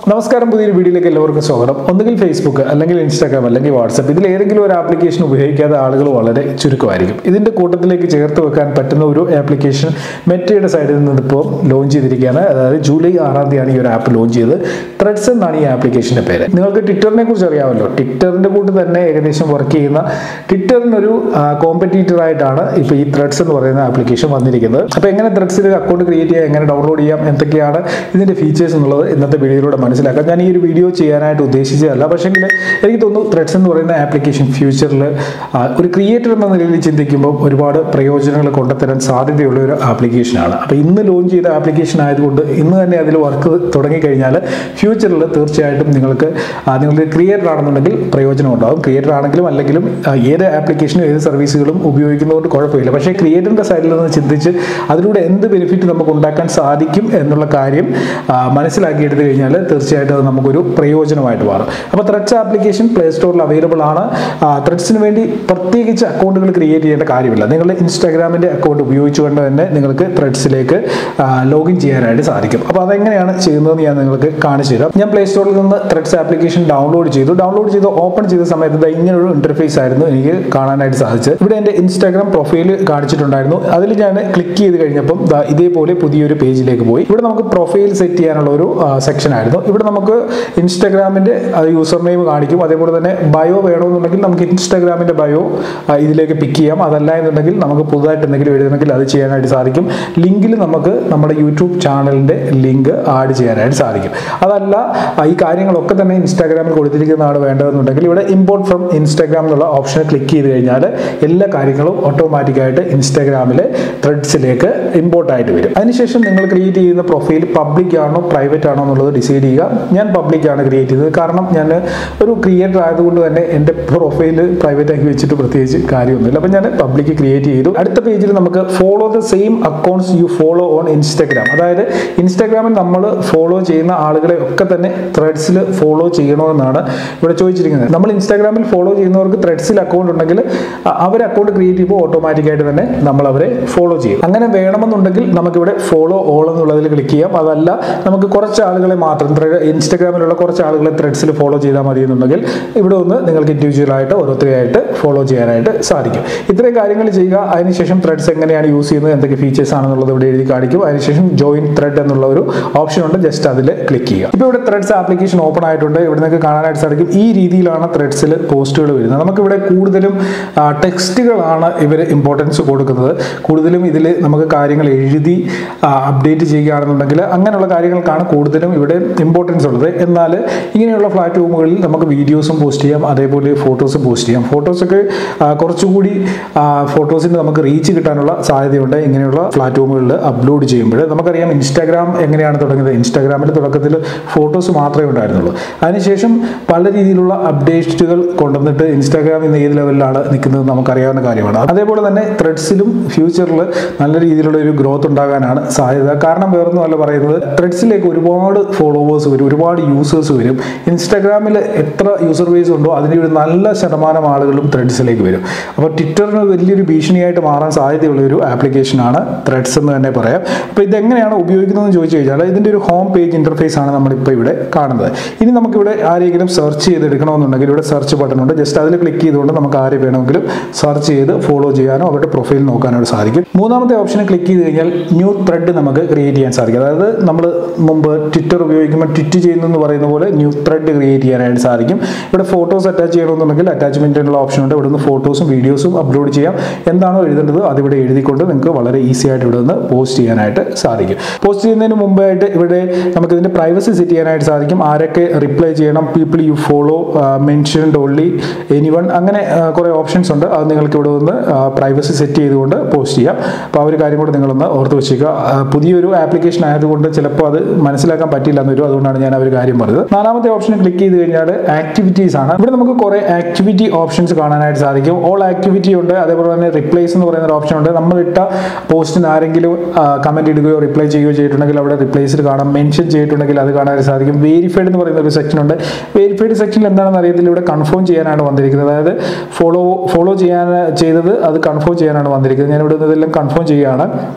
നമസ്കാരം പുതിയൊരു വീഡിയോയിലേക്ക് എല്ലാവർക്കും സ്വാഗതം ഒന്നുകിൽ ഫേസ്ബുക്ക് അല്ലെങ്കിൽ ഇൻസ്റ്റാഗ്രാം അല്ലെങ്കിൽ വാട്സപ്പ് ഇതിൽ ഏതെങ്കിലും ഒരു ആപ്ലിക്കേഷൻ ഉപയോഗിക്കാത്ത ആളുകൾ വളരെ ചുരുക്കമായിരിക്കും ഇതിന്റെ കൂട്ടത്തിലേക്ക് ചേർത്ത് വെക്കാൻ പറ്റുന്ന ഒരു ആപ്ലിക്കേഷൻ മെറ്റയുടെ സൈഡിൽ നിന്ന് ഇപ്പോൾ ലോഞ്ച് ചെയ്തിരിക്കുകയാണ് അതായത് ജൂലൈ ആറാം തീയതിയാണ് ഈ ഒരു ആപ്പ് ലോഞ്ച് ചെയ്തത് ത്രെഡ്സ് എന്നാണ് ഈ ആപ്ലിക്കേഷന്റെ പേര് നിങ്ങൾക്ക് ട്വിറ്ററിനെ കുറിച്ച് അറിയാമല്ലോ ട്വിറ്ററിന്റെ കൂട്ട് തന്നെ ഏകദേശം വർക്ക് ചെയ്യുന്ന ട്വിറ്ററിനൊരു കോമ്പറ്റീറ്റർ ആയിട്ടാണ് ഇപ്പോൾ ഈ ത്രെഡ്സ് എന്ന് പറയുന്ന ആപ്ലിക്കേഷൻ വന്നിരിക്കുന്നത് അപ്പോൾ എങ്ങനെ ത്രെഡ്സിൽ അക്കൗണ്ട് ക്രിയേറ്റ് ചെയ്യാം എങ്ങനെ ഡൗൺലോഡ് ചെയ്യാം എന്തൊക്കെയാണ് ഇതിന്റെ ഫീച്ചേഴ്സ് എന്നുള്ളത് ഇന്നത്തെ വീഡിയോയിലൂടെ മനസ്സിലാക്കാം ഞാൻ ഈ ഒരു വീഡിയോ ചെയ്യാനായിട്ട് ഉദ്ദേശിച്ചതല്ല പക്ഷേങ്കിൽ എനിക്ക് തോന്നുന്നു ത്രെഡ്സ് എന്ന് പറയുന്ന ആപ്ലിക്കേഷൻ ഫ്യൂച്ചറിൽ ഒരു ക്രിയേറ്റർ എന്ന നിലയിൽ ചിന്തിക്കുമ്പോൾ ഒരുപാട് പ്രയോജനങ്ങൾ കൊണ്ടുതരാൻ സാധ്യതയുള്ള ഒരു ആപ്ലിക്കേഷനാണ് അപ്പോൾ ഇന്ന് ലോഞ്ച് ചെയ്ത ആപ്ലിക്കേഷൻ ആയതുകൊണ്ട് ഇന്ന് തന്നെ അതിൽ വർക്ക് തുടങ്ങിക്കഴിഞ്ഞാൽ ഫ്യൂച്ചറിൽ തീർച്ചയായിട്ടും നിങ്ങൾക്ക് ആ, നിങ്ങളുടെ ക്രിയേറ്റർ ആണെന്നുണ്ടെങ്കിൽ പ്രയോജനം ഉണ്ടാകും ക്രിയേറ്റർ ആണെങ്കിലും അല്ലെങ്കിലും ആ, ഏത് ആപ്ലിക്കേഷനും ഏത് സർവീസുകളും ഉപയോഗിക്കുന്നതുകൊണ്ട് കുഴപ്പമില്ല പക്ഷേ ക്രിയേറ്ററിൻ്റെ സൈഡിൽ നിന്ന് ചിന്തിച്ച് അതിലൂടെ എന്ത് ബെനിഫിറ്റ് നമുക്ക് ഉണ്ടാക്കാൻ സാധിക്കും എന്നുള്ള കാര്യം ആ, മനസ്സിലാക്കിയെടുത്ത് കഴിഞ്ഞാൽ തീർച്ചയായിട്ടും അത് നമുക്കൊരു പ്രയോജനമായിട്ട് മാറും അപ്പോൾ ത്രെഡ്സ് ആപ്ലിക്കേഷൻ പ്ലേ സ്റ്റോറിൽ അവൈലബിൾ ആണ് ത്രെഡ്സിന് വേണ്ടി പ്രത്യേകിച്ച് അക്കൗണ്ടുകൾ ക്രിയേറ്റ് ചെയ്യേണ്ട കാര്യമില്ല നിങ്ങളുടെ ഇൻസ്റ്റാഗ്രാമിൻ്റെ അക്കൗണ്ട് ഉപയോഗിച്ചുകൊണ്ട് തന്നെ നിങ്ങൾക്ക് ത്രെഡ്സിലേക്ക് ലോഗിൻ ചെയ്യാനായിട്ട് സാധിക്കും അപ്പോൾ അതെങ്ങനെയാണ് ചെയ്യുന്നതെന്ന് ഞാൻ നിങ്ങൾക്ക് കാണിച്ചു തരാം ഞാൻ പ്ലേ സ്റ്റോറിൽ നിന്ന് ത്രെഡ്സ് ആപ്ലിക്കേഷൻ ഡൗൺലോഡ് ചെയ്തു ഡൗൺലോഡ് ചെയ്ത് ഓപ്പൺ ചെയ്ത സമയത്ത് ദാ ഇങ്ങനെ ഒരു ഇന്റർഫേസ് ആയിരുന്നു എനിക്ക് കാണാനായിട്ട് സാധിച്ചത് ഇവിടെ എൻ്റെ ഇൻസ്റ്റാഗ്രാം പ്രൊഫൈൽ കാണിച്ചിട്ടുണ്ടായിരുന്നു അതിൽ ഞാൻ ക്ലിക്ക് ചെയ്ത് കഴിഞ്ഞപ്പം ദാ ഇതേപോലെ പുതിയൊരു പേജിലേക്ക് പോയി ഇവിടെ നമുക്ക് പ്രൊഫൈൽ സെറ്റ് ചെയ്യാനുള്ള ഒരു സെക്ഷൻ ആയിരുന്നു ഇവിടെ നമുക്ക് ഇൻസ്റ്റാഗ്രാമിൻ്റെ യൂസർ നെയിം കാണിക്കും അതേപോലെ തന്നെ ബയോ വേണമെന്നുണ്ടെങ്കിൽ നമുക്ക് ഇൻസ്റ്റാഗ്രാമിൻ്റെ ബയോ ഇതിലേക്ക് പിക്ക് ചെയ്യാം അതല്ല എന്നുണ്ടെങ്കിൽ നമുക്ക് പുതുതായിട്ട് എന്തെങ്കിലും എഴുതണമെങ്കിൽ അത് ചെയ്യാനായിട്ട് സാധിക്കും ലിങ്കിൽ നമുക്ക് നമ്മുടെ യൂട്യൂബ് ചാനലിൻ്റെ ലിങ്ക് ആഡ് ചെയ്യാനായിട്ട് സാധിക്കും അതല്ല ആ, ഈ കാര്യങ്ങളൊക്കെ തന്നെ ഇൻസ്റ്റാഗ്രാമിൽ കൊടുത്തിരിക്കുന്നതാണ് വേണ്ടതെന്നുണ്ടെങ്കിൽ ഇവിടെ ഇമ്പോർട്ട് ഫ്രം ഇൻസ്റ്റാഗ്രാം എന്നുള്ള ഓപ്ഷൻ ക്ലിക്ക് ചെയ്ത് കഴിഞ്ഞാൽ എല്ലാ കാര്യങ്ങളും ഓട്ടോമാറ്റിക്കായിട്ട് ഇൻസ്റ്റാഗ്രാമിലെ ത്രെഡ്സിലേക്ക് ഇമ്പോർട്ട് ആയിട്ട് വരും അതിനുശേഷം നിങ്ങൾ ക്രിയേറ്റ് ചെയ്യുന്ന പ്രൊഫൈൽ പബ്ലിക് ആണോ പ്രൈവറ്റ് ആണോ എന്നുള്ളത് ഡിസൈഡ് ചെയ്യുക ഞാൻ പബ്ലിക് ആണ് ക്രിയേറ്റ് ചെയ്തത് കാരണം ഞാൻ ഒരു ക്രിയേറ്റർ ആയതുകൊണ്ട് തന്നെ എൻ്റെ പ്രൊഫൈൽ പ്രൈവറ്റ് ആക്കി വെച്ചിട്ട് പ്രത്യേകിച്ച് കാര്യമൊന്നുമില്ല അപ്പം ഞാൻ പബ്ലിക് ക്രിയേറ്റ് ചെയ്തു അടുത്ത പേജിൽ നമുക്ക് follow the same accounts you follow on Instagram അതായത് ഇൻസ്റ്റാഗ്രാമിൽ നമ്മൾ ഫോളോ ചെയ്യുന്ന ആളുകളെ ഒക്കെ തന്നെ ത്രെഡ്സിൽ ഫോളോ ചെയ്യണമെന്നാണ് ഇവിടെ ചോദിച്ചിരിക്കുന്നത് നമ്മൾ ഇൻസ്റ്റാഗ്രാമിൽ ഫോളോ ചെയ്യുന്നവർക്ക് ത്രെഡ്സിൽ അക്കൗണ്ട് ഉണ്ടെങ്കിൽ അ- അവർ അക്കൗണ്ട് ക്രിയേറ്റ് ചെയ്യുമ്പോൾ ഓട്ടോമാറ്റിക്കായിട്ട് തന്നെ നമ്മൾ അവരെ ഫോളോ ചെയ്യും അങ്ങനെ വേണമെന്നുണ്ടെങ്കിൽ നമുക്കിവിടെ ഫോളോ ഓൾ എന്നുള്ളതിൽ ക്ലിക്ക് ചെയ്യാം അതല്ല നമുക്ക് കുറച്ച് ആളുകളെ മാത്രം thread- ഇൻസ്റ്റാഗ്രാമിലുള്ള കുറച്ച് ആളുകളെ ത്രെഡ്സിൽ ഫോളോ ചെയ്താൽ മതി എന്നുണ്ടെങ്കിൽ ഇവിടെ ഒന്ന് നിങ്ങൾക്ക് ഇൻഡിവിജ്വൽ ആയിട്ട് ഓരോരുത്തരെയായിട്ട് ഫോളോ ചെയ്യാനായിട്ട് സാധിക്കും ഇത്രയും കാര്യങ്ങൾ ചെയ്യുക അതിനുശേഷം ത്രെഡ്സ് എങ്ങനെയാണ് യൂസ് ചെയ്യുന്നത് എന്തൊക്കെ ഫീച്ചേഴ്സ് ആണെന്നുള്ളത് ഇവിടെ എഴുതി കാണിക്കും അതിനുശേഷം ജോയിൻ ത്രെഡ് എന്നുള്ള ഒരു ഓപ്ഷൻ ഉണ്ട് ജസ്റ്റ് അതിൽ ക്ലിക്ക് ചെയ്യുക ഇപ്പോൾ ഇവിടെ ത്രെഡ്സ് ആപ്ലിക്കേഷൻ ഓപ്പൺ ആയിട്ടുണ്ട് ഇവിടെ നിങ്ങൾക്ക് കാണാനായിട്ട് സാധിക്കും ഈ രീതിയിലാണ് ത്രെഡ്സിൽ പോസ്റ്റുകൾ വരുന്നത് നമുക്കിവിടെ കൂടുതലും ടെക്സ്റ്റുകളാണ് ഇവർ ഇമ്പോർട്ടൻസ് കൊടുക്കുന്നത് കൂടുതലും ഇതിൽ നമുക്ക് കാര്യങ്ങൾ എഴുതി അപ്ഡേറ്റ് ചെയ്യുകയാണെന്നുണ്ടെങ്കിൽ അങ്ങനെയുള്ള കാര്യങ്ങൾക്കാണ് കൂടുതലും ഇവിടെ ഇമ്പോർട്ടൻസ് ഉള്ളത് എന്നാൽ ഇങ്ങനെയുള്ള പ്ലാറ്റ്ഫോമുകളിൽ നമുക്ക് വീഡിയോസും പോസ്റ്റ് ചെയ്യാം അതേപോലെ ഫോട്ടോസും പോസ്റ്റ് ചെയ്യാം ഫോട്ടോസൊക്കെ ആ, കുറച്ചുകൂടി ഫോട്ടോസിന് നമുക്ക് റീച്ച് കിട്ടാനുള്ള സാധ്യതയുണ്ട് ഇങ്ങനെയുള്ള പ്ലാറ്റ്ഫോമുകളിൽ അപ്ലോഡ് ചെയ്യുമ്പോൾ നമുക്കറിയാം ഇൻസ്റ്റാഗ്രാം എങ്ങനെയാണ് തുടങ്ങിയത് ഇൻസ്റ്റാഗ്രാമിൻ്റെ തുടക്കത്തിൽ ഫോട്ടോസ് മാത്രമേ ഉണ്ടായിരുന്നുള്ളൂ അതിനുശേഷം പല രീതിയിലുള്ള അപ്ഡേറ്റുകൾ കൊണ്ടുവന്നിട്ട് ഇൻസ്റ്റാഗ്രാം ഇന്ന് ഏത് ലെവലിലാണ് നിൽക്കുന്നത് നമുക്കറിയാവുന്ന കാര്യമാണ് അതേപോലെ തന്നെ ത്രെഡ്സിലും ഫ്യൂച്ചറിൽ നല്ല രീതിയിലുള്ള ഒരു ഗ്രോത്ത് ഉണ്ടാകാനാണ് സാധ്യത കാരണം വേറൊന്നുമല്ല പറയുന്നത് ത്രെഡ്സിലേക്ക് ഒരുപാട് ഫോളോവേഴ്സ് വരും ഒരുപാട് യൂസേഴ്സ് വരും ഇൻസ്റ്റാഗ്രാമിൽ എത്ര യൂസർ ബേസ് ഉണ്ടോ അതിന് ഒരു നല്ല ശതമാനം ആളുകളും ത്രെഡ്സിലേക്ക് വരും അപ്പോൾ ട്വിറ്ററിന് വലിയൊരു ഭീഷണിയായിട്ട് മാറാൻ സാധ്യതയുള്ള ഒരു ആപ്ലിക്കേഷനാണ് ത്രെഡ്സ് എന്ന് തന്നെ പറയാം അപ്പോൾ ഇതെങ്ങനെയാണ് ഉപയോഗിക്കുന്നതെന്ന് ചോദിച്ചു കഴിഞ്ഞാൽ ഇതിൻ്റെ ഒരു ഹോം പേജ് ഇൻ്റർഫേസ് ആണ് നമ്മളിപ്പോൾ ഇവിടെ കാണുന്നത് ഇനി നമുക്കിവിടെ ആരെങ്കിലും സെർച്ച് ചെയ്തെടുക്കണമെന്നുണ്ടെങ്കിൽ ഇവിടെ സെർച്ച് ബട്ടൺ ഉണ്ട് ജസ്റ്റ് അതിൽ ക്ലിക്ക് ചെയ്തുകൊണ്ട് നമുക്ക് ആരെ വേണമെങ്കിലും സെർച്ച് ചെയ്ത് ഫോളോ ചെയ്യാനോ അവരുടെ പ്രൊഫൈൽ നോക്കാനോ സാധിക്കും മൂന്നാമത്തെ ഓപ്ഷൻ ക്ലിക്ക് ചെയ്ത് കഴിഞ്ഞാൽ ന്യൂ ത്രെഡ് നമുക്ക് ക്രിയേറ്റ് ചെയ്യാൻ സാധിക്കും അതായത് നമ്മൾ മുമ്പ് ട്വിറ്റർ ഉപയോഗിക്കുമ്പോൾ ട്വിറ്റ് ചെയ്യുന്നു എന്ന് പറയുന്ന പോലെ ന്യൂ ത്രെഡ് ക്രിയേറ്റ് ചെയ്യാനായിട്ട് സാധിക്കും ഇവിടെ ഫോട്ടോസ് അറ്റാച്ച് ചെയ്യണമെന്നുണ്ടെങ്കിൽ അറ്റാച്ച്മെൻറ്റിനുള്ള ഓപ്ഷൻ ഉണ്ട് ഇവിടെ നിന്ന് ഫോട്ടോസും വീഡിയോസും അപ്ലോഡ് ചെയ്യാം എന്താണോ എഴുതേണ്ടത് അതിവിടെ എഴുതിക്കൊണ്ട് നിങ്ങൾക്ക് വളരെ ഈസി ആയിട്ട് ഇവിടെ നിന്ന് പോസ്റ്റ് ചെയ്യാനായിട്ട് സാധിക്കും പോസ്റ്റ് ചെയ്യുന്നതിന് മുമ്പായിട്ട് ഇവിടെ നമുക്ക് ഇതിൻ്റെ പ്രൈവസി സെറ്റ് ചെയ്യാനായിട്ട് സാധിക്കും ആരൊക്കെ റിപ്ലൈ ചെയ്യണം people you follow mentioned only any one അങ്ങനെ ആ, കുറേ ഓപ്ഷൻസ് ഉണ്ട് അത് നിങ്ങൾക്ക് ഇവിടെ നിന്ന് പ്രൈവസി സെറ്റ് ചെയ്തുകൊണ്ട് പോസ്റ്റ് ചെയ്യാം അപ്പോൾ ആ ഒരു കാര്യം കൂടെ നിങ്ങളൊന്ന് ഓർത്ത് വെച്ചേക്കുക ആ, പുതിയൊരു ആപ്ലിക്കേഷൻ ആയതുകൊണ്ട് ചിലപ്പോൾ അത് മനസ്സിലാക്കാൻ പറ്റില്ല എന്ന് വരും അതുകൊണ്ടാണ് ഞാൻ ആ ഒരു കാര്യം പറഞ്ഞത് നാലാമത്തെ ഓപ്ഷൻ ക്ലിക്ക് ചെയ്ത് കഴിഞ്ഞാൽ ആക്ടിവിറ്റീസ് ആണ് ഇവിടെ നമുക്ക് കുറേ ആക്ടിവിറ്റി ഓപ്ഷൻസ് കാണാനായിട്ട് സാധിക്കും ഓൾ ആക്ടിവിറ്റി ഉണ്ട് അതേപോലെ തന്നെ റിപ്ലൈസ് എന്ന് പറയുന്ന ഒരു ഓപ്ഷൻ ഉണ്ട് നമ്മൾ ഇട്ട പോസ്റ്റിന് ആരെങ്കിലും കമന്റ് ഇടുകയോ റിപ്ലൈ ചെയ്യുകയോ ചെയ്തിട്ടുണ്ടെങ്കിൽ അവിടെ റിപ്ലൈസിൽ കാണാം മെൻഷൻ ചെയ്തിട്ടുണ്ടെങ്കിൽ അത് കാണാനായിട്ട് സാധിക്കും വേരിഫൈഡ് എന്ന് പറയുന്ന ഒരു സെക്ഷൻ ഉണ്ട് വേരിഫൈഡ് സെക്ഷനിൽ എന്താണെന്ന് അറിയത്തില്ല ഇവിടെ കൺഫേം ചെയ്യാനാണ് വന്നിരിക്കുന്നത് അതായത് ഫോളോ ഫോളോ ചെയ്യാൻ ചെയ്തത് അത് കൺഫേം ചെയ്യാനാണ് വന്നിരിക്കുന്നത് ഞാൻ ഇവിടെ നിന്ന് ഇതെല്ലാം കൺഫേം ചെയ്യുകയാണ്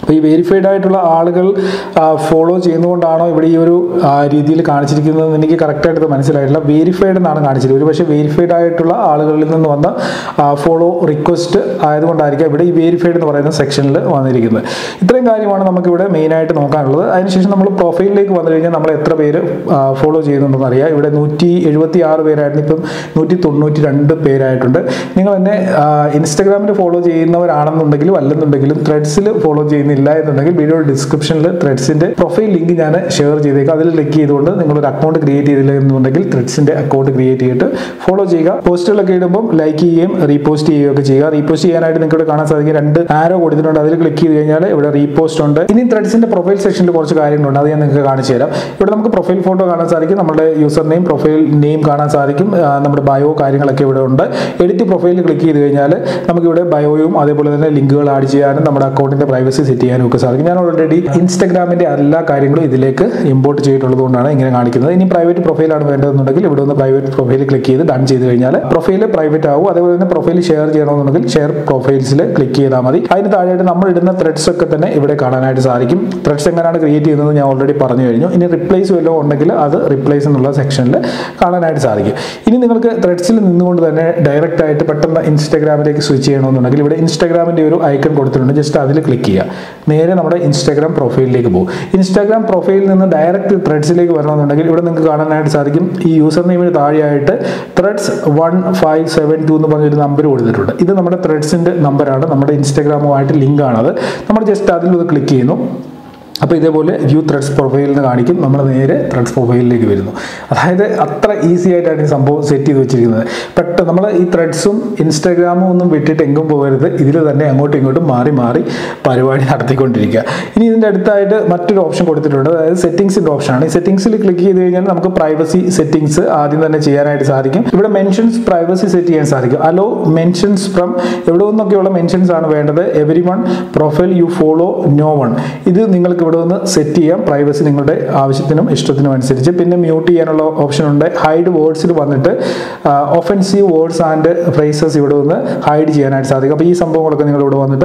അപ്പോൾ ഈ വെരിഫൈഡ് ആയിട്ടുള്ള ആളുകൾ ഫോളോ ചെയ്യുന്നതുകൊണ്ടാണോ ഇവിടെ ഈ ഒരു ആ, രീതിയിൽ കാണിച്ചിരിക്കുന്നത് എനിക്ക് കറക്റ്റായിട്ട് ഇത് മനസ്സിലായിട്ടില്ല വെരിഫൈഡ് എന്നാണ് കാണിച്ചിരിക്കുന്നത് ഒരു പക്ഷേ വെരിഫൈഡ് ആയിട്ടുള്ള ആളുകളിൽ നിന്ന് വന്ന ഫോളോ റിക്വസ്റ്റ് ആയതുകൊണ്ടായിരിക്കും ഇവിടെ ഈ വെരിഫൈഡ് എന്ന് പറയുന്ന സെക്ഷനിൽ വന്നിരിക്കുന്നത് ഇത്രയും കാര്യമാണ് നമുക്കിവിടെ മെയിനായിട്ട് നോക്കാനുള്ളത് അതിനുശേഷം നമ്മൾ പ്രൊഫൈലിലേക്ക് വന്നു കഴിഞ്ഞാൽ നമ്മൾ എത്ര പേര് ഫോളോ ചെയ്യുന്നുണ്ടെന്ന് അറിയാം ഇവിടെ നൂറ്റി എഴുപത്തി ആറ് പേരായിരുന്നു ഇപ്പം നൂറ്റി തൊണ്ണൂറ്റി രണ്ട് പേരായിട്ടുണ്ട് നിങ്ങൾ എന്നെ ഇൻസ്റ്റഗ്രാമിൽ ഫോളോ ചെയ്യുന്നവരാണെന്നുണ്ടെങ്കിലും അല്ലെന്നുണ്ടെങ്കിലും ത്രെഡ്സിൽ ഫോളോ ചെയ്യുന്നില്ല എന്നുണ്ടെങ്കിൽ വീഡിയോ ഡിസ്ക്രിപ്ഷനിൽ ത്രെഡ്സിന്റെ പ്രൊഫൈൽ ലിങ്ക് ഞാൻ ഷെയർ ചെയ്തേക്കാം അതിൽ ക്ലിക്ക് ചെയ്തുകൊണ്ട് നിങ്ങളൊരു അക്കൗണ്ട് ക്രിയേറ്റ് ചെയ്തില്ല എന്നുണ്ടെങ്കിൽ ത്രെഡ്സിന്റെ അക്കൗണ്ട് ക്രിയേറ്റ് ചെയ്തിട്ട് ഫോളോ ചെയ്യുക പോസ്റ്റുകളൊക്കെ ഇടുമ്പോൾ ലൈക്ക് ചെയ്യുകയും റീപോസ്റ്റ് ചെയ്യുകയൊക്കെ ചെയ്യുക റീപോസ്റ്റ് ചെയ്യാനായിട്ട് നിങ്ങൾക്ക് ഇവിടെ കാണാൻ സാധിക്കും രണ്ട് ആരോ കൊടുത്തിട്ടുണ്ട് അതിൽ ക്ലിക്ക് ചെയ്ത് കഴിഞ്ഞാൽ ഇവിടെ റീപോസ്റ്റ് ഉണ്ട് ഇനി ത്രെഡ്സിന്റെ പ്രൊഫൈൽ സെക്ഷനിൽ കുറച്ച് കാര്യങ്ങളുണ്ട് അത് ഞാൻ നിങ്ങൾക്ക് കാണിച്ചു തരാം ഇവിടെ നമുക്ക് പ്രൊഫൈൽ ഫോട്ടോ കാണാൻ സാധിക്കും നമ്മുടെ യൂസർ നെയിം പ്രൊഫൈൽ നെയിം കാണാൻ സാധിക്കും ആ, നമ്മുടെ ബയോ കാര്യങ്ങളൊക്കെ ഇവിടെ ഉണ്ട് എഡിറ്റ് പ്രൊഫൈലിൽ ക്ലിക്ക് ചെയ്ത് കഴിഞ്ഞാൽ നമുക്കിവിടെ ബയോയും അതേപോലെ തന്നെ ലിങ്കുകൾ ആഡ് ചെയ്യാനും നമ്മുടെ അക്കൗണ്ടിന്റെ പ്രൈവസി സെറ്റ് ചെയ്യാനും ഒക്കെ സാധിക്കും ഞാൻ ഓൾറെഡി ഇൻസ്റ്റഗ്രാമിന്റെ എല്ലാ കാര്യങ്ങളും ഇതിലേക്ക് ഇമ്പോർട്ട് ചെയ്തിട്ടുള്ളത് കൊണ്ടാണ് ഇങ്ങനെ കാണിക്കുന്നത് ഇനി പ്രൈവറ്റ് പ്രൊഫൈലാണ് വേണ്ടതെന്നുണ്ടെങ്കിൽ ഇവിടെ ഒന്ന് പ്രൈവറ്റ് പ്രൊഫൈൽ ക്ലിക്ക് ചെയ്ത് ഡൺ ചെയ്ത് കഴിഞ്ഞാൽ പ്രൊഫൈൽ പ്രൈവറ്റ് ആവും അതേപോലെ തന്നെ പ്രൊഫൈൽ ഷെയർ ചെയ്യണമെന്നുണ്ടെങ്കിൽ ഷെയർ പ്രൊഫൈൽസിൽ ക്ലിക്ക് ചെയ്താൽ മതി അതിന് താഴെയായിട്ട് നമ്മൾ ഇടുന്ന ത്രെഡ്സ് ഒക്കെ തന്നെ ഇവിടെ കാണാനായിട്ട് സാധിക്കും ത്രെഡ്സ് എങ്ങനെയാണ് ക്രിയേറ്റ് ചെയ്യുന്നത് ഞാൻ ഓൾറെഡി പറഞ്ഞു കഴിഞ്ഞു ഇനി റിപ്ലേസ് വല്ലതും ഉണ്ടെങ്കിൽ അത് റിപ്ലേസ് എന്നുള്ള സെക്ഷനിൽ കാണാനായിട്ട് സാധിക്കും ഇനി നിങ്ങൾക്ക് ത്രെഡ്സിൽ നിന്നുകൊണ്ട് തന്നെ ഡയറക്റ്റ് ആയിട്ട് പെട്ടെന്ന് ഇൻസ്റ്റാഗ്രാമിലേക്ക് സ്വിച്ച് ചെയ്യണമെന്നുണ്ടെങ്കിൽ ഇവിടെ ഇൻസ്റ്റാഗ്രാമിന്റെ ഒരു ഐക്കൺ കൊടുത്തിട്ടുണ്ട് ജസ്റ്റ് അതിൽ ക്ലിക്ക് ചെയ്യുക നേരെ നമ്മുടെ ഇൻസ്റ്റാഗ്രാം പ്രൊഫൈലിലേക്ക് പോകും ഇൻസ്റ്റാഗ്രാം പ്രൊഫൈലിൽ നിന്ന് ഡയറക്റ്റ് ത്രെഡ്സിലേക്ക് വരണമെന്നുണ്ടെങ്കിൽ ഇവിടെ നിങ്ങൾക്ക് കാണാനായിട്ട് സാധിക്കും ഈ യൂസർ നെയിമിന് താഴെയായിട്ട് threads one five seven two എന്ന് പറഞ്ഞൊരു നമ്പർ കൊടുത്തിട്ടുണ്ട് ഇത് നമ്മുടെ ത്രെഡ്സിന്റെ നമ്പറാണ് നമ്മുടെ ഇൻസ്റ്റാഗ്രാമുമായിട്ട് ലിങ്ക് ആണത് നമ്മൾ ജസ്റ്റ് അതിൽ ഒന്ന് ക്ലിക്ക് ചെയ്യുന്നു അപ്പോൾ ഇതേപോലെ വ്യൂ ത്രെഡ്സ് പ്രൊഫൈലിൽ നിന്ന് കാണിക്കും നമ്മൾ നേരെ ത്രെഡ്സ് പ്രൊഫൈലിലേക്ക് വരുന്നു അതായത് അത്ര ഈസി ആയിട്ടാണ് ഈ സംഭവം സെറ്റ് ചെയ്ത് വെച്ചിരിക്കുന്നത് പെട്ടെന്ന് നമ്മൾ ഈ ത്രെഡ്സും ഇൻസ്റ്റാഗ്രാമും ഒന്നും വിട്ടിട്ട് എങ്കും പോകരുത് ഇതിൽ തന്നെ അങ്ങോട്ടും ഇങ്ങോട്ടും മാറി മാറി പരിപാടി നടത്തിക്കൊണ്ടിരിക്കുക ഇനി ഇതിൻ്റെ അടുത്തായിട്ട് മറ്റൊരു ഓപ്ഷൻ കൊടുത്തിട്ടുണ്ട് അതായത് സെറ്റിംഗ്സിൻ്റെ ഓപ്ഷനാണ് ഈ സെറ്റിംഗ്സിൽ ക്ലിക്ക് ചെയ്ത് കഴിഞ്ഞാൽ നമുക്ക് പ്രൈവസി സെറ്റിംഗ്സ് ആദ്യം തന്നെ ചെയ്യാനായിട്ട് സാധിക്കും ഇവിടെ മെൻഷൻസ് പ്രൈവസി സെറ്റ് ചെയ്യാൻ സാധിക്കും അലോ മെൻഷൻസ് ഫ്രം എവിടെ നിന്നൊക്കെയുള്ള മെൻഷൻസ് ആണ് വേണ്ടത് every one profile you follow no one ഇത് നിങ്ങൾക്ക് ഇവിടെ നിന്ന് സെറ്റ് ചെയ്യാം പ്രൈവസി നിങ്ങളുടെ ആവശ്യത്തിനും ഇഷ്ടത്തിനും അനുസരിച്ച് പിന്നെ മ്യൂട്ട് ചെയ്യാനുള്ള ഓപ്ഷൻ ഉണ്ട് ഹൈഡ് വേർഡ്സിൽ വന്നിട്ട് ഒഫൻസീവ് വേർഡ്സ് ആൻഡ് ഫ്രേസസ് ഇവിടെ നിന്ന് ഹൈഡ് ചെയ്യാനായിട്ട് സാധിക്കും അപ്പോൾ ഈ സംഭവങ്ങളൊക്കെ നിങ്ങൾ ഇവിടെ വന്നിട്ട്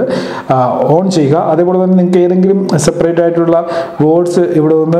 ഓൺ ചെയ്യുക അതേപോലെ തന്നെ നിങ്ങൾക്ക് ഏതെങ്കിലും സെപ്പറേറ്റ് ആയിട്ടുള്ള വേർഡ്സ് ഇവിടെ നിന്ന്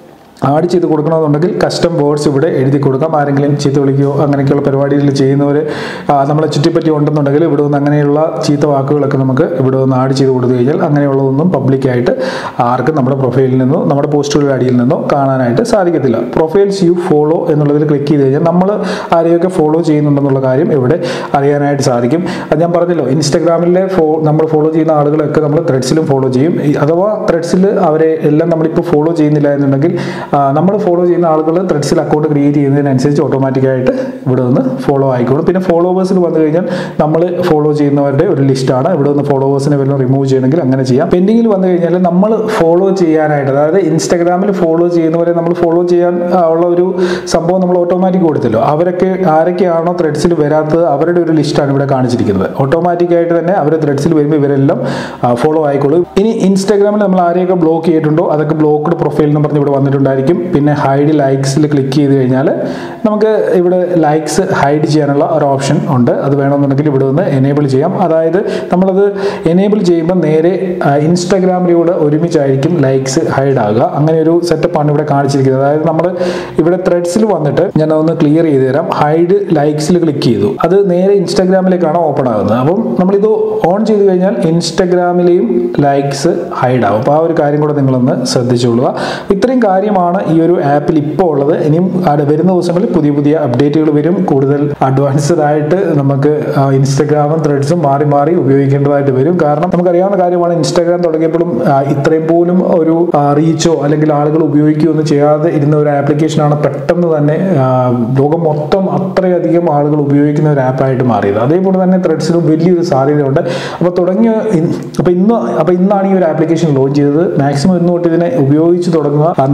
ആഡ് ചെയ്ത് കൊടുക്കണമെന്നുണ്ടെങ്കിൽ കസ്റ്റം വേർഡ്സ് ഇവിടെ എഴുതി കൊടുക്കാം ആരെങ്കിലും ചീത്ത വിളിക്കുകയോ അങ്ങനെയൊക്കെയുള്ള പരിപാടികൾ ചെയ്യുന്നവർ നമ്മളെ ചുറ്റിപ്പറ്റി ഉണ്ടെന്നുണ്ടെങ്കിൽ ഇവിടെ നിന്ന് അങ്ങനെയുള്ള ചീത്ത വാക്കുകളൊക്കെ നമുക്ക് ഇവിടെ നിന്ന് ആഡ് ചെയ്ത് കൊടുത്തു കഴിഞ്ഞാൽ അങ്ങനെയുള്ളതൊന്നും പബ്ലിക്കായിട്ട് ആർക്കും നമ്മുടെ പ്രൊഫൈലിൽ നിന്നോ നമ്മുടെ പോസ്റ്റുകളുടെ അടിയിൽ നിന്നോ കാണാനായിട്ട് സാധിക്കത്തില്ല പ്രൊഫൈൽസ് യു ഫോളോ എന്നുള്ളതിൽ ക്ലിക്ക് ചെയ്ത് കഴിഞ്ഞാൽ നമ്മൾ ആരെയൊക്കെ ഫോളോ ചെയ്യുന്നുണ്ടെന്നുള്ള കാര്യം ഇവിടെ അറിയാനായിട്ട് സാധിക്കും അത് ഞാൻ പറഞ്ഞല്ലോ ഇൻസ്റ്റാഗ്രാമിലെ ഫോ നമ്മൾ ഫോളോ ചെയ്യുന്ന ആളുകളൊക്കെ നമ്മൾ ത്രെഡ്സിലും ഫോളോ ചെയ്യും ഈ അഥവാ ത്രെഡ്സിൽ അവരെ എല്ലാം നമ്മളിപ്പോൾ ഫോളോ ചെയ്യുന്നില്ല എന്നുണ്ടെങ്കിൽ നമ്മൾ ഫോളോ ചെയ്യുന്ന ആളുകൾ ത്രെഡ്സിൽ അക്കൗണ്ട് ക്രിയേറ്റ് ചെയ്യുന്നതിനനുസരിച്ച് ഓട്ടോമാറ്റിക്കായിട്ട് ഇവിടെ നിന്ന് ഫോളോ ആയിക്കോളും പിന്നെ ഫോളോവേഴ്സിൽ വന്നു കഴിഞ്ഞാൽ നമ്മൾ ഫോളോ ചെയ്യുന്നവരുടെ ഒരു ലിസ്റ്റാണ് ഇവിടെ നിന്ന് ഫോളോവേഴ്സിനെ വല്ലതും റിമൂവ് ചെയ്യണമെങ്കിൽ അങ്ങനെ ചെയ്യാം പെൻഡിങ്ങിൽ വന്നു കഴിഞ്ഞാൽ നമ്മൾ ഫോളോ ചെയ്യാനായിട്ട് അതായത് ഇൻസ്റ്റാഗ്രാമിൽ ഫോളോ ചെയ്യുന്നവരെ നമ്മൾ ഫോളോ ചെയ്യാൻ ആ, ഉള്ള ഒരു സംഭവം നമ്മൾ ഓട്ടോമാറ്റിക് കൊടുത്തല്ലോ അവരൊക്കെ ആരൊക്കെയാണോ ത്രെഡ്സിൽ വരാത്തത് അവരുടെ ഒരു ലിസ്റ്റാണ് ഇവിടെ കാണിച്ചിരിക്കുന്നത് ഓട്ടോമാറ്റിക് ആയിട്ട് തന്നെ അവർ ത്രെഡ്സിൽ വരുമ്പോൾ ഇവരെല്ലാം ഫോളോ ആയിക്കോളും ഇനി ഇൻസ്റ്റാഗ്രാമിൽ നമ്മൾ ആരെയൊക്കെ ബ്ലോക്ക് ചെയ്തിട്ടുണ്ടോ അതൊക്കെ ബ്ലോക്ക്ഡ് പ്രൊഫൈൽ എന്ന് പറഞ്ഞ് ഇവിടെ വന്നിട്ടുണ്ടായിരിക്കും പിന്നെ ഹൈഡ് ലൈക്സിൽ ക്ലിക്ക് ചെയ്ത് കഴിഞ്ഞാൽ നമുക്ക് ഇവിടെ ലൈക്സ് ഹൈഡ് ചെയ്യാനുള്ള ഒരു ഓപ്ഷൻ ഉണ്ട് അത് വേണമെന്നുണ്ടെങ്കിൽ ഇവിടെ നിന്ന് എനേബിൾ ചെയ്യാം അതായത് നമ്മളത് എനേബിൾ ചെയ്യുമ്പോൾ നേരെ ആ, ഇൻസ്റ്റാഗ്രാമിലൂടെ ഒരുമിച്ചായിരിക്കും ലൈക്സ് ഹൈഡ് ആകുക അങ്ങനെ ഒരു സെറ്റപ്പാണ് ഇവിടെ കാണിച്ചിരിക്കുന്നത് അതായത് നമ്മൾ ഇവിടെ ത്രെഡ്സിൽ വന്നിട്ട് ഞാൻ ഒന്ന് ക്ലിയർ ചെയ്ത് തരാം ഹൈഡ് ലൈക്സിൽ ക്ലിക്ക് ചെയ്തു അത് നേരെ ഇൻസ്റ്റാഗ്രാമിലേക്കാണ് ഓപ്പൺ ആകുന്നത് അപ്പം നമ്മളിത് ഓൺ ചെയ്ത് കഴിഞ്ഞാൽ ഇൻസ്റ്റാഗ്രാമിലെയും ലൈക്സ് ഹൈഡ് ആവും അപ്പോൾ ആ ഒരു കാര്യം കൂടെ നിങ്ങളൊന്ന് ശ്രദ്ധിച്ചോളുക ഇത്രയും കാര്യമാണ് ഈ ഒരു ആപ്പിൽ ഇപ്പോൾ ഉള്ളത് ഇനിയും അത് വരുന്ന ദിവസങ്ങളിൽ പുതിയ പുതിയ അപ്ഡേറ്റുകൾ വരും കൂടുതൽ അഡ്വാൻസ്ഡ് ആയിട്ട് നമുക്ക് ആ, ഇൻസ്റ്റാഗ്രാമും ത്രെഡ്സും മാറി മാറി ഉപയോഗിക്കേണ്ടതായിട്ട് വരും കാരണം നമുക്കറിയാവുന്ന കാര്യമാണ് ഇൻസ്റ്റാഗ്രാം തുടങ്ങിയപ്പോഴും ആ, ഇത്രയും പോലും ഒരു റീച്ചോ അല്ലെങ്കിൽ ആളുകൾ ഉപയോഗിക്കുകയോ ഒന്നും ചെയ്യാതെ ഇരുന്ന ഒരു ആപ്ലിക്കേഷനാണ് പെട്ടെന്ന് തന്നെ ആ, ലോകം മൊത്തം അത്രയധികം ആളുകൾ ഉപയോഗിക്കുന്ന ഒരു ആപ്പായിട്ട് മാറിയത് അതേപോലെ തന്നെ ത്രെഡ്സിനും വലിയൊരു സാധ്യതയുണ്ട് അപ്പോൾ തുടങ്ങിയ അപ്പോൾ ഇന്ന് അപ്പോൾ ഇന്നാണ് ഈ ഒരു ആപ്ലിക്കേഷൻ ലോഞ്ച് ചെയ്തത് മാക്സിമം ഇന്ന് തൊട്ട് ഇതിനെ ഉപയോഗിച്ച് തുടങ്ങുക ആ, നല്ല നല്ല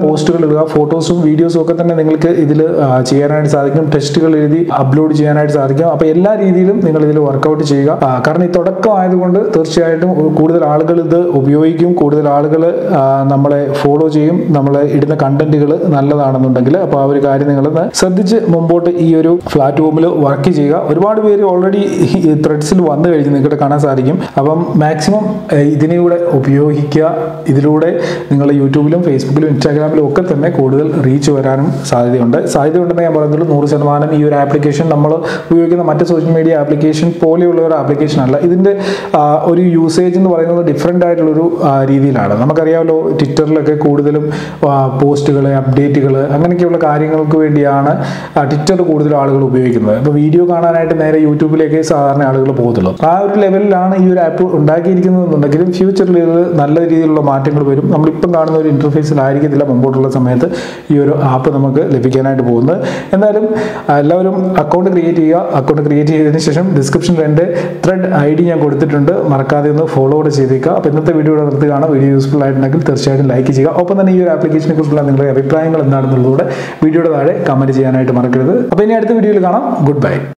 പോസ്റ്റുകൾ ഇടുക ഫോട്ടോസും വീഡിയോസും ഒക്കെ തന്നെ നിങ്ങൾക്ക് ഇതിൽ ചെയ്യാനായിട്ട് സാധിക്കും ടെസ്റ്റുകൾ എഴുതി അപ്ലോഡ് ചെയ്യാനായിട്ട് സാധിക്കും അപ്പോൾ എല്ലാ രീതിയിലും നിങ്ങൾ ഇതിൽ വർക്കൗട്ട് ചെയ്യുക ആ, കാരണം ഈ തുടക്കം ആയതുകൊണ്ട് തീർച്ചയായിട്ടും കൂടുതൽ ആളുകൾ ഇത് ഉപയോഗിക്കും കൂടുതൽ ആളുകൾ നമ്മളെ ഫോളോ ചെയ്യും നമ്മൾ ഇടുന്ന കണ്ടന്റുകൾ നല്ലതാണെന്നുണ്ടെങ്കിൽ അപ്പോൾ ആ ഒരു കാര്യം നിങ്ങളൊന്ന് ശ്രദ്ധിച്ച് മുമ്പോട്ട് ഈ ഒരു പ്ലാറ്റ്ഫോമിൽ വർക്ക് ചെയ്യുക ഒരുപാട് പേര് ഓൾറെഡി ത്രെഡ്സിൽ വന്നു കഴിഞ്ഞ് നിങ്ങൾക്ക് കാണാൻ സാധിക്കും അപ്പം മാക്സിമം ഇതിനെയൂടെ ഉപയോഗിക്കുക ഇതിലൂടെ നിങ്ങൾ യൂട്യൂബിലും ഫേസ്ബുക്കിലും ഇൻസ്റ്റാഗ്രാമിലും ഒക്കെ തന്നെ കൂടുതൽ റീച്ച് വരാനും സാധ്യതയുണ്ട് സാധ്യതയുണ്ടെന്ന് ഞാൻ പറയുന്നത് നൂറ് ശതമാനം ഈ ഒരു ആപ്ലിക്കേഷൻ നമ്മൾ ഉപയോഗിക്കുന്ന മറ്റ് സോഷ്യൽ മീഡിയ ആപ്ലിക്കേഷൻ പോലെയുള്ള ഒരു ആപ്ലിക്കേഷൻ അല്ല ഇതിൻ്റെ ആ, ഒരു യൂസേജ് എന്ന് പറയുന്നത് ഡിഫറെൻ്റ് ആയിട്ടുള്ളൊരു ആ, രീതിയിലാണ് നമുക്കറിയാമല്ലോ ട്വിറ്ററിലൊക്കെ കൂടുതലും പോസ്റ്റുകൾ അപ്ഡേറ്റുകൾ അങ്ങനെയൊക്കെയുള്ള കാര്യങ്ങൾക്ക് വേണ്ടിയാണ് ട്വിറ്റർ കൂടുതൽ ആളുകൾ ഉപയോഗിക്കുന്നത് ഇപ്പോൾ വീഡിയോ കാണാനായിട്ട് നേരെ യൂട്യൂബിലേക്ക് സാധാരണ ആളുകൾ പോകത്തുള്ളൂ ആ ഒരു ലെവലിലാണ് ഈ ഒരു ആപ്പ് ഉണ്ടാക്കിയിരിക്കുന്നതെന്നുണ്ടെങ്കിലും ഫ്യൂച്ചറിൽ ഇത് നല്ല രീതിയിലുള്ള മാറ്റങ്ങൾ വരും നമ്മളിപ്പം കാണുന്ന ഒരു ഇൻ്റർഫേസിലായിരിക്കത്തില്ല മുമ്പോട്ടുള്ള സമയത്ത് ഈ ഒരു ആപ്പ് നമുക്ക് ലഭിക്കാനായിട്ട് പോകുന്നത് എന്നാലും ആ, എല്ലാവരും അക്കൗണ്ട് ക്രിയേറ്റ് ചെയ്യുക അക്കൗണ്ട് ക്രിയേറ്റ് ചെയ്തതിന് ശേഷം ഡിസ്ക്രിപ്ഷനിൽ എൻ്റെ ത്രെഡ് ഐ ഡി ഞാൻ കൊടുത്തിട്ടുണ്ട് മറക്കാതെ ഒന്ന് ഫോളോ കൂടെ ചെയ്തേക്കുക അപ്പോൾ ഇന്നത്തെ വീഡിയോ ഇവിടെ നിർത്തുകയാണ് വീഡിയോ യൂസ്ഫുൾ ആയിട്ടുണ്ടെങ്കിൽ തീർച്ചയായിട്ടും ലൈക്ക് ചെയ്യുക ഒപ്പം തന്നെ ഈ ഒരു ആപ്ലിക്കേഷനെ കുറിച്ചുള്ള നിങ്ങളുടെ അഭിപ്രായങ്ങൾ എന്താണെന്നുള്ളതൂടെ വീഡിയോയുടെ താഴെ കമൻറ്റ് ചെയ്യാനായിട്ട് മറക്കരുത് അപ്പോൾ ഇനി അടുത്ത വീഡിയോയിൽ കാണാം ഗുഡ് ബൈ